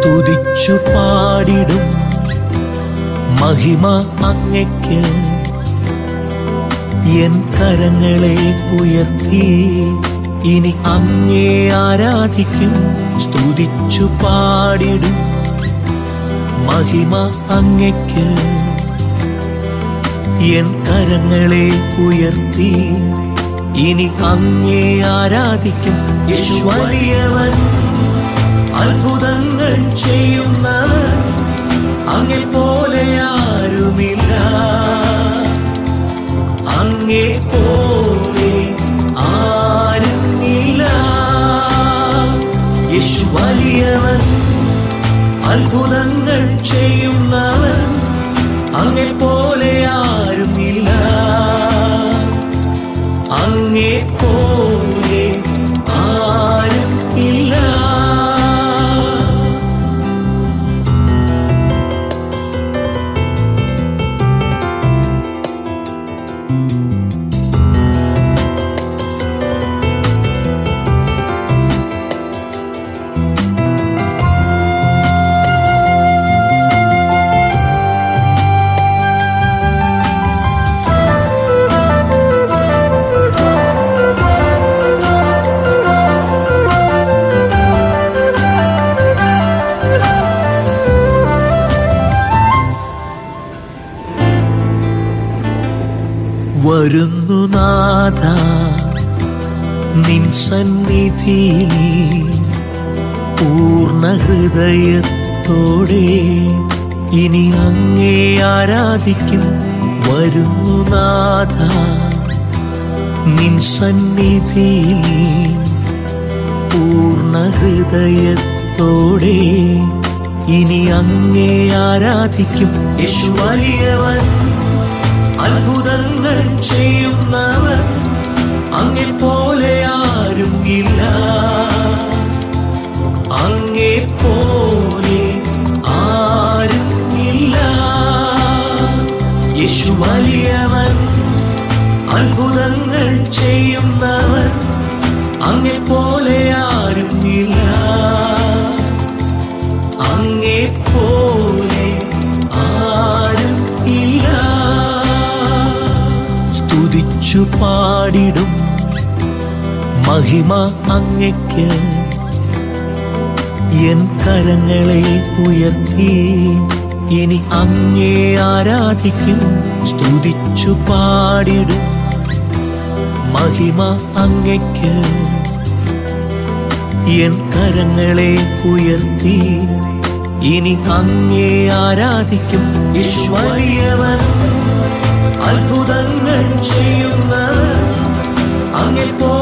സ്തുതിച്ചു പാടിടും മഹിമ അങ്ങയ്ക്ക് എൻ കരങ്ങളെ ഉയർത്തി ഇനി അങ്ങേ ആരാധിക്കും സ്തുതിച്ചു പാടിടും മഹിമ അങ്ങയ്ക്ക് എൻ കരങ്ങളെ ഉയർത്തി ഇനി അങ്ങേ ആരാധിക്കും യേശു വലിയവൻ അത്ഭുതങ്ങൾ ചെയ്യുന്നവൻ അങ്ങെ പോലെ ആരുമില്ല അങ്ങേ പോലെ ആരുമില്ല യേശു വലിയവൻ അത്ഭുതങ്ങൾ ചെയ്യുന്നവൻ അങ്ങെ പോലെ ആരുമില്ല അങ്ങേ പോലെ ആരും ഇല്ല വരുന്നു നാഥ നിൻ സന്നിധിയിൽ പൂർണ്ണ ഹൃദയത്തോടെ ഇനി അങ്ങേ ആരാധിക്കും വരുന്നു നാഥ നിൻ സന്നിധിയിൽ പൂർണ്ണ ഹൃദയത്തോടെ ഇനി അങ്ങേ ആരാധിക്കും യേശു വലിയവൻ അത്ഭുതങ്ങൾ ചെയ്യുന്നവൻ അങ്ങെ പോലെ ആരും ഇല്ല അങ്ങെ പോലെ ആരും ഇല്ല യേശു വലിയവൻ അത്ഭുതങ്ങൾ ചെയ്യുന്നവൻ അങ്ങെ പോലെ ആരും ഇല്ല അങ്ങെ പോലെ ആരും ഇല്ല സ്തുതിച്ചു പാടിടും മഹിമ അങ്ങയ്ക്ക് എൻ കരങ്ങളെ ഉയർത്തി ഇനി അങ്ങേ ആരാധിക്കും സ്തുതിച്ചു പാടിടും മഹിമ അങ്ങയ്ക്ക് എൻ കരങ്ങളെ ഉയർത്തി ഇനി അങ്ങേ ആരാധിക്കും ഈശ്വരിയവൻ അത്ഭുതങ്ങൾ ചെയ്യുന്നവൻ അങ്ങെ